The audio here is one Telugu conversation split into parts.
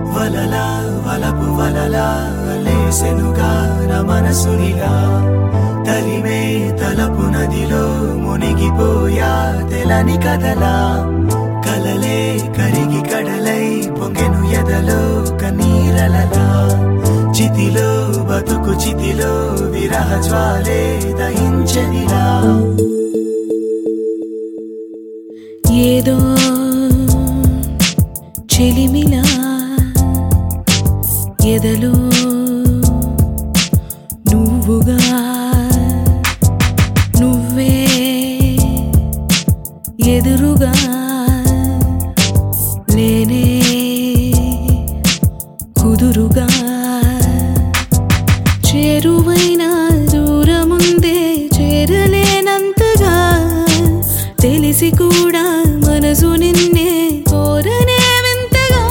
వలలా వలపు వలలా లేసెనుగా నా మనసునిలా తరిమే తలపు నదిలో మునిగిపోయా తెలని కదలా కలలే కరిగి కడలై పొంగెను ఎదలో కన్నీరలలా చితిలో బతుకు చితిలో విరహ జ్వాలే దహించనిలా ఏదో చెలిమిలా ఎదలో నువ్వుగా నువ్వే ఎదురుగా లేనే కుదురుగా చేరువైన దూరముందే చేరలేనంతగా తెలిసి కూడా మనసు నిన్నే కోరనే వింతగా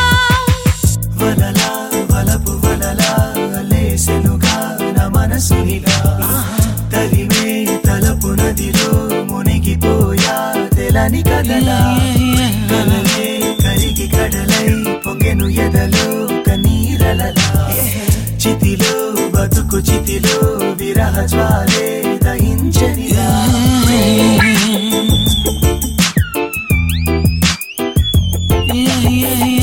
వలలా వలపు వలలా లేసెనుగా నా మనసునిలా తరిమే తలపు నదిలో మునిగిపోయా తెలని కదలా కలలే కరిగి కడలై పొంగెను ఎదలో కన్నీరలలా చితిలో బతుకు చితిలో విరహ జ్వాలే దహించనిలా yeah, yeah, yeah.